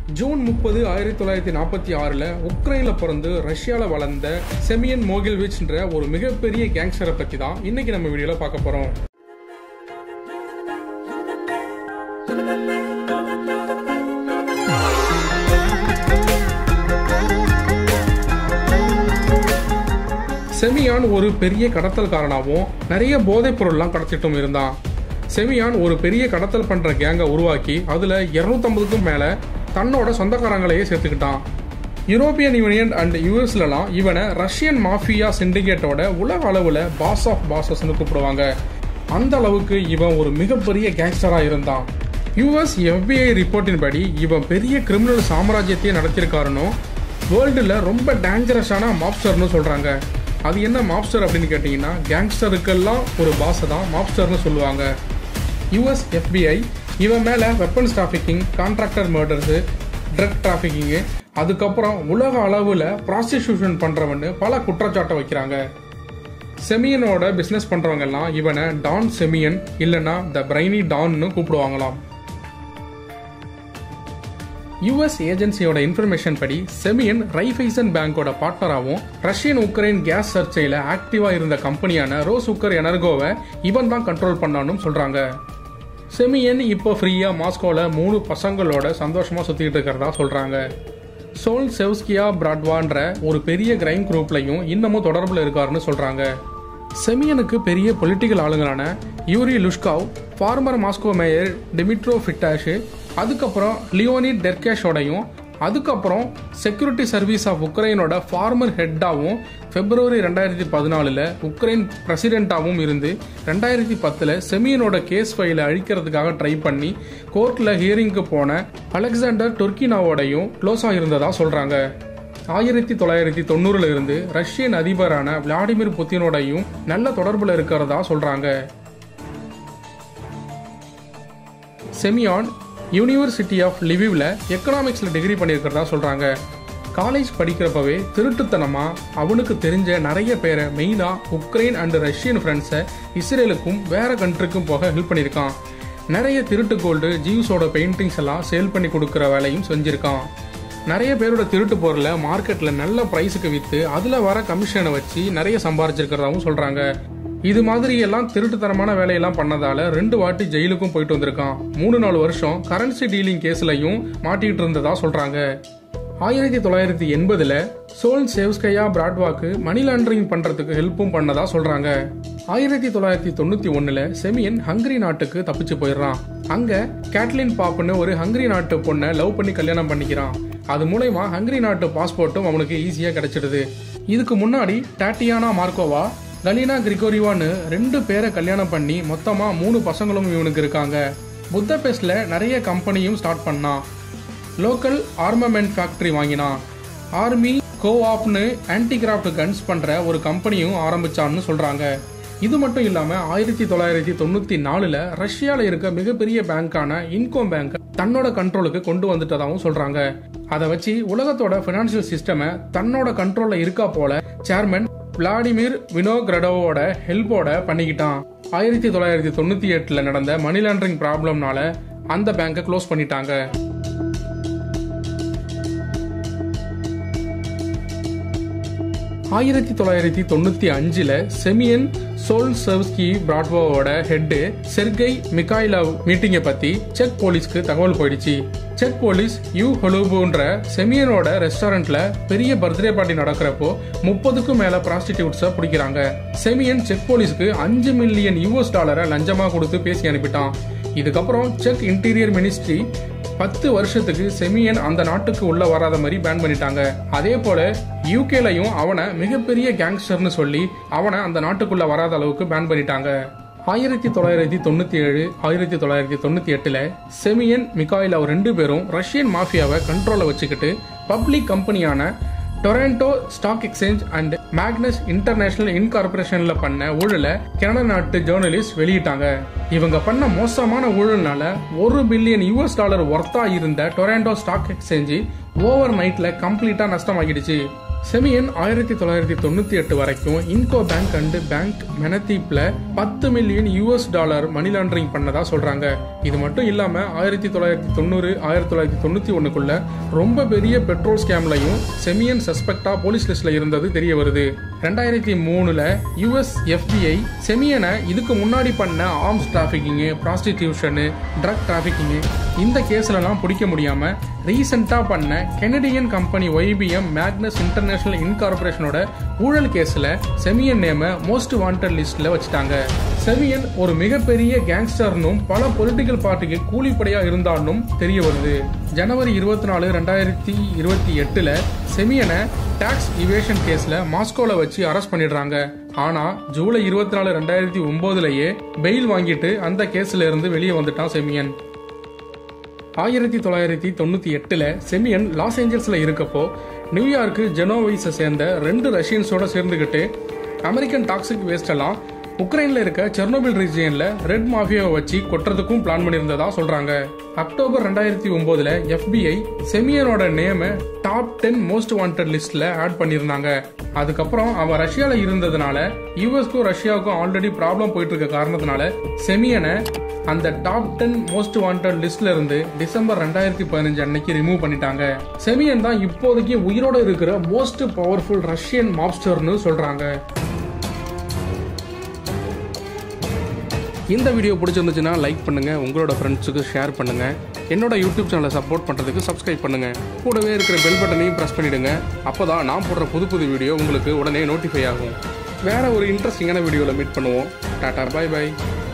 June முப்பது ஆயிரத்தி தொள்ளாயிரத்தி நாற்பத்தி ஆறில் உக்ரைனில் பிறந்து ரஷ்யாவில் வளர்ந்த செமியன் மோகில்விச்ன்ற ஒரு மிகப்பெரிய கேங்ஸ்டரை பற்றி தான் இன்னைக்கு நம்ம வீடியோவில் பார்க்க போகிறோம் செமியான் ஒரு பெரிய கடத்தல்காரனாகவும் நிறைய போதைப் பொருள்லாம் கடத்திட்டும் இருந்தான் செமியான் ஒரு பெரிய கடத்தல் பண்ற கேங்கை உருவாக்கி அதுல 250க்கும் மேல தன்னோட சொந்தக்காரங்களையே சேர்த்துக்கிட்டான் யூரோப்பியன் யூனியன் அண்ட் யூஎஸ்லலாம் இவனை ரஷ்யன் மாஃபியா சிண்டிகேட்டோட உலக அளவுல பாஸ் ஆஃப் பாசஸ்னு கூப்பிடுவாங்க அந்த அளவுக்கு இவன் ஒரு மிகப்பெரிய கேங்ஸ்டரா இருந்தான் யூஎஸ் எஃபிஐ ரிப்போர்ட்டின் படி இவன் பெரிய கிரிமினல் சாம்ராஜ்யத்தையே நடத்தியிருக்காருன்னு வேர்ல்டுல ரொம்ப டேஞ்சரஸான மாப்ஸ்டர்னு சொல்றாங்க அது என்ன மாப்ஸ்டர் அப்படின்னு கேட்டிங்கன்னா கேங்ஸ்டருக்கெல்லாம் ஒரு பாஸை தான் மாப்ஸ்டர்னு சொல்லுவாங்க யூஎஸ் எஃபிஐ இவன் மேலே weapons trafficking contractor murders drug trafficking அதுக்கப்புறம் உலக அளவில் ப்ராஸ்டிடியூஷன் பண்ணுறவன்னு பல குற்றச்சாட்டை வைக்கிறாங்க செமியனோட பிஸ்னஸ் பண்ணுறவங்க எல்லாம் இவனை டான் செமியன் இல்லைன்னா த பிரைனி டான்னு கூப்பிடுவாங்களாம் யுஎஸ் ஏஜென்சியோட இன்ஃபர்மேஷன் படி செமியன் ரைஃபைசன் பேங்கோட பார்ட்னராகவும் ரஷ்யன் உக்ரைன் கேஸ் சர்ச்சையில் ஆக்டிவா இருந்த கம்பெனியான ரோஸ் உக்கர் எனர்கோவை இவன் தான் கண்ட்ரோல் பண்ணான்னு சொல்றாங்க செமியன் இப்போ ஃப்ரீயா மாஸ்கோல மூணு பசங்களோட சந்தோஷமா சுத்திட்டு இருக்கிறதா சொல்றாங்க சோல் செவ்ஸ்கியா பிராட்வான்ற ஒரு பெரிய கிரைம் குரூப்லையும் இன்னமும் தொடர்பில் இருக்காருன்னு சொல்றாங்க செமியனுக்கு பெரிய பொலிட்டிக்கல் ஆளுங்களான Yuri Luzhkov former Moscow mayor Dmytro Firtash அதுக்கப்புறம் லியோனிட் டெர்கேஷோடையும் அதுக்கப்புறம் செக்யூரிட்டி சர்வீஸ் ஆஃப் உக்ரைனோட ஃபார்மர் ஹெட்டாகவும் பிப்ரவரி ரெண்டாயிரத்தி பதினாலில் உக்ரைன் பிரசிடென்ட்டாகவும் இருந்து ரெண்டாயிரத்தி பத்தில் செமியனோட கேஸ் ஃபைலை அழிக்கிறதுக்காக ட்ரை பண்ணி கோர்ட்டில் ஹியரிங்க்கு போன அலெக்சாண்டர் டொர்கினாவோடையும் க்ளோஸாக இருந்ததா சொல்கிறாங்க ஆயிரத்தி தொள்ளாயிரத்தி தொண்ணூறுல இருந்து ரஷ்யன் அதிபரான விளாடிமிர் புத்தினோடையும் நல்ல தொடர்புல இருக்கிறதா சொல்றாங்க செமியான் யூனிவர்சிட்டி ஆஃப் லிவிவ்ல எக்கனாமிக்ஸ்ல டிகிரி பண்ணியிருக்கிறதா சொல்றாங்க காலேஜ் படிக்கிறப்பவே திருட்டுத்தனமா அவனுக்கு தெரிஞ்ச நிறைய பேரை மெயினா உக்ரைன் அண்ட் ரஷ்யன் ஃப்ரெண்ட்ஸை இஸ்ரேலுக்கும் வேற கண்ட்ரிக்கும் போக ஹெல்ப் பண்ணியிருக்கான் நிறைய திருட்டு கோல்டு ஜீவ்ஸோட பெயிண்டிங்ஸ் எல்லாம் சேல் பண்ணி கொடுக்குற வேலையும் செஞ்சிருக்கான் நிறைய பேரோட திருட்டு பொருளை மார்க்கெட்ல நல்ல பிரைஸுக்கு வித்து அதுல வர கமிஷனை வச்சு நிறைய சம்பாரிச்சிருக்கிறதாவும் சொல்றாங்க இது மாதிரி எல்லாம் திருட்டுத்தனமான வேலையெல்லாம் பண்ணதால ரெண்டு வாட்டி ஜெயிலுக்கும் போயிட்டு வந்திருக்கான் மூணு நாலு வருஷம் கரன்சி டீலிங் கேஸ்லயும் மாட்டிக்கிட்டு இருந்ததா சொல்றாங்க ஆயிரத்தி தொள்ளாயிரத்தி எண்பதுல சோல் சேவ்ஸ்கையா பிராட்வாக்கு மணி லாண்டரிங் பண்றதுக்கு ஹெல்ப்பும் பண்ணதா சொல்றாங்க ஆயிரத்தி தொள்ளாயிரத்தி தொண்ணூத்தி ஒண்ணுல செமியன் ஹங்கரி நாட்டுக்கு தப்பிச்சு போயிடுறான் அங்க கேட்லின் பாப்னு ஒரு ஹங்கரி நாட்டு பொண்ணை லவ் பண்ணி கல்யாணம் பண்ணிக்கிறான் அது மூலயமா ஹங்கரி நாட்டு பாஸ்போர்ட்டும் அவனுக்கு ஈஸியா கிடைச்சிடுது இதுக்கு முன்னாடி டாட்டியானா மார்க்கோவா கலீனா கிரிகோரிவான்னு ரெண்டு பேரை கல்யாணம் பண்ணி மொத்தமா மூணு பசங்களும் இவனுக்கு இருக்காங்க புத்தபெஸ்ட்ல நிறைய கம்பெனியும் ஸ்டார்ட் பண்ணான் லோக்கல் ஆர்மமெண்ட் ஃபேக்டரி வாங்கினான் ஆர்மி கோஆப்னு ஆன்டிகிராஃப்ட் கன்ஸ் பண்ற ஒரு கம்பெனியும் ஆரம்பிச்சான்னு சொல்றாங்க இது மட்டும் இல்லாம ஆயிரத்தி தொள்ளாயிரத்தி தொண்ணூத்தி நாலுல ரஷ்யால இருக்க மிகப்பெரிய பேங்கான இன்கோம் பேங்க் தன்னோட கண்ட்ரோலுக்கு கொண்டு வந்துட்டதாகவும் சொல்றாங்க அதை வச்சு உலகத்தோட பினான்சியல் சிஸ்டமை தன்னோட கண்ட்ரோல்ல இருக்கா போல சேர்மன் விளாடிமிர் வினோகிரடோவோட ஹெல்ப்போட பண்ணிக்கிட்டான் ஆயிரத்தி தொள்ளாயிரத்தி தொண்ணூத்தி எட்டுல நடந்த மணி லாண்டரிங் ப்ராப்ளம்னால அந்த பேங்கை க்ளோஸ் பண்ணிட்டாங்க ஆயிரத்தி தொள்ளாயிரத்தி தொண்ணூத்தி அஞ்சுல செமியன் சோல் சர்வ்ஸ்கி பிராட்வோவோட ஹெட்டு செர்கை மிகாயிலவ் மீட்டிங்கை பத்தி செக் போலீஸ்க்கு தகவல் போயிடுச்சு செக் போலீஸ் யூ ஹொலுபுன்ற செமியனோட ரெஸ்டாரண்ட்ல பெரிய பர்த்டே பார்ட்டி நடக்கிறப்போ முப்பதுக்கும் மேல ப்ராஸ்டிடியூட்ஸை பிடிக்கிறாங்க செமியன் செக் போலீஸ்க்கு அஞ்சு மில்லியன் யூஎஸ் டாலரை லஞ்சமா கொடுத்து பேசி அனுப்பிட்டான் இதுக்கப்புறம் செக் இன்டீரியர் மினிஸ்ட்ரி பத்து வருஷத்துக்கு செமியன் அந்த நாட்டுக்கு உள்ள வராத மாதிரி பேன் பண்ணிட்டாங்க அதே போல யூகேலையும் அவனை மிகப்பெரிய கேங்ஸ்டர்னு சொல்லி அவனை அந்த நாட்டுக்குள்ள வராத அளவுக்கு பேன் பண்ணிட்டாங்க ஆயிரத்தி தொள்ளாயிரத்தி தொண்ணூத்தி ஏழு ஆயிரத்தி தொள்ளாயிரத்தி தொண்ணூத்தி எட்டுல செமியன் மிகாயில் ரெண்டு பேரும் ரஷ்யன் மாஃபியாவை கண்ட்ரோல வச்சுக்கிட்டு பப்ளிக் கம்பெனியான Toronto stock exchange and Magnus international இன்கார்பரேஷன்ல பண்ண ஊழலை கனடா நாட்டு ஜேர்னலிஸ்ட் வெளியிட்டாங்க இவங்க பண்ண மோசமான ஊழல்னால ஒரு பில்லியன் யூஎஸ் டாலர் ஒர்த்தா இருந்த டொரண்டோ ஸ்டாக் எக்ஸ்சேஞ்சு ஓவர் நைட்ல கம்ப்ளீட்டா நஷ்டமாகிடுச்சு செமியன் ஆயிரத்தி தொள்ளாயிரத்தி தொண்ணூத்தி எட்டு வரைக்கும் இன்கோ பேங்க் அண்ட் பேங்க் மெனதீப்ல பத்து million US dollar money laundering பண்ணதா சொல்றாங்க இது மட்டும் இல்லாம ஆயிரத்தி தொள்ளாயிரத்தி தொண்ணூறு ஆயிரத்தி தொள்ளாயிரத்தி தொண்ணூத்தி ஒண்ணுக்குள்ள ரொம்ப பெரிய பெட்ரோல் ஸ்கேம்லையும் செமியன் சஸ்பெக்டா போலீஸ் லிஸ்ட்ல இருந்தது தெரிய வருது ரெண்டாயிரத்தி மூணுல யூஎஸ் எஃபிஐ செமியனை இதுக்கு முன்னாடி பண்ண arms trafficking prostitution drug trafficking இந்த கேஸ்லலாம் பிடிக்க முடியாம ரீசெண்டா பண்ண Canadian company YBM Magnus international இன்கார்பரேஷனோட ஊழல் கேஸ்ல செமியன் நேம மோஸ்ட் வாண்டட் லிஸ்ட்ல வச்சுட்டாங்க செமியன் ஒரு மிகப்பெரிய கேங்ஸ்டர்னும் பல பொலிட்டிக்கல் பார்ட்டிக்கு கூலிப்படையா இருந்தாலும் தெரிய வருது ஜனவரி இருபத்தி நாலு ரெண்டாயிரத்தி இருபத்தி எட்டுல செமியனை டாக்ஸ் இவேஷன் கேஸ்ல மாஸ்கோல வச்சு அரெஸ்ட் பண்ணிடுறாங்க ஆனா ஜூலை இருபத்தி நாலு ரெண்டாயிரத்தி ஒன்பதுலயே பெயில் வாங்கிட்டு அந்த கேஸ்ல இருந்து வெளியே வந்துட்டான் செமியன் ஆயிரத்தி தொள்ளாயிரத்தி தொண்ணூத்தி எட்டுல செமியன் லாஸ் ஏஞ்சல்ஸ்ல இருக்கப்போ நியூயார்க்கு ஜெனோவைஸை சேர்ந்த ரெண்டு ரஷ்யன்ஸோட சேர்ந்துக்கிட்டு அமெரிக்கன் டாக்ஸிக் வேஸ்ட் எல்லாம் உக்ரைன்ல இருக்க செர்னோபில் ரீஜியன்ல ரெட் மாஃபியாவை வச்சு கொட்டுறதுக்கும் பிளான் பண்ணியிருந்ததா சொல்றாங்க அக்டோபர் ரெண்டாயிரத்தி ஒன்பதுல எஃபிஐ செமியனோட நேம டாப் டென் மோஸ்ட் வாண்டட் லிஸ்ட்ல ஆட் பண்ணியிருந்தாங்க அதுக்கப்புறம் அவன் ரஷ்யால இருந்ததுனால யூஎஸ்க்கும் ரஷ்யாவுக்கும் ஆல்ரெடி ப்ராப்ளம் போயிட்டு இருக்க காரணத்தினால செமியனை அந்த டாப் டென் மோஸ்ட் வாண்டட் லிஸ்ட்ல இருந்து டிசம்பர் ரெண்டாயிரத்தி பதினஞ்சு அன்னைக்கு ரிமூவ் பண்ணிட்டாங்க செமியன் தான் இப்போதைக்கு உயிரோட இருக்கிற மோஸ்ட் பவர்ஃபுல் ரஷ்யன் மாப்ஸ்டர்னு சொல்றாங்க இந்த வீடியோ பிடிச்சிருந்துச்சுன்னா லைக் பண்ணுங்க உங்களோட ஃப்ரெண்ட்ஸுக்கு ஷேர் பண்ணுங்க என்னோட யூடியூப் சேனலை சப்போர்ட் பண்ணுறதுக்கு சப்ஸ்கிரைப் பண்ணுங்க கூடவே இருக்கிற பெல் பட்டனையும் ப்ரெஸ் பண்ணிடுங்க அப்போதான் நான் போடுற புது புது வீடியோ உங்களுக்கு உடனே நோட்டிஃபை ஆகும் வேற ஒரு இன்ட்ரெஸ்டிங்கான வீடியோவில் மீட் பண்ணுவோம் டாடா பை பை